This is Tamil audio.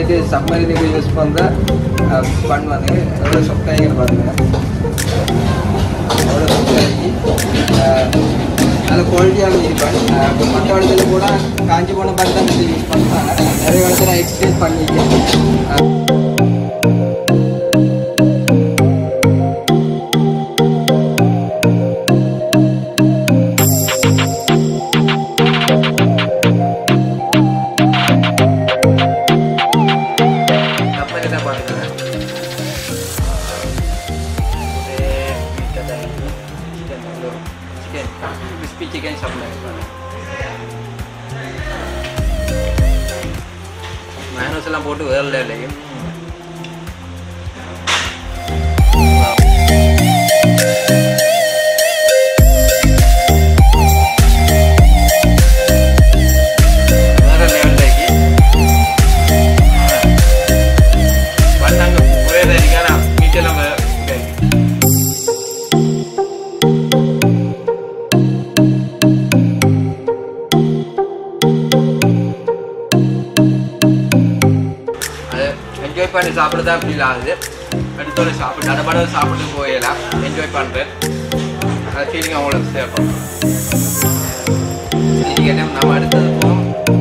இது சப்மரீனுக்கு யூஸ் பண்ணுற பண் வந்து எவ்வளோ சொக்காயிங்க பாருங்க எவ்வளோ சொக்காகி நல்ல குவாலிட்டியாக இருப்பேன் இப்போ மற்ற இடத்துல கூட காஞ்சி போன பண்ணி தான் யூஸ் பண்ணுறாங்க நிறைய இடத்துல எக்ஸ்சேஞ்ச் பண்ணிட்டு அஹ், சம்மரி தான் பார்த்துக்கிறேன் சிக்கன் கிறிஸ்பி சிக்கன் சப்ளை மேனோஸ் எல்லாம் போட்டு வேற இல்லையும் வேற லெவல்லைக்கு பண்ணாங்க ஒரே தரிக்கான மீட்டெல்லாம் அது என்ஜாய் பண்ணி சாப்பிடுறதா ஃபீல் ஆகுது அடுத்தோட சாப்பிட்டு நடபட சாப்பிட்டு போயிடலாம் என்ஜாய் பண்ணுறேன் அது ஃபீலிங் அவங்களுக்கு சேர் பண்ணுறோம் இன்னைக்கு என்ன நம்ம அடுத்தது போகும்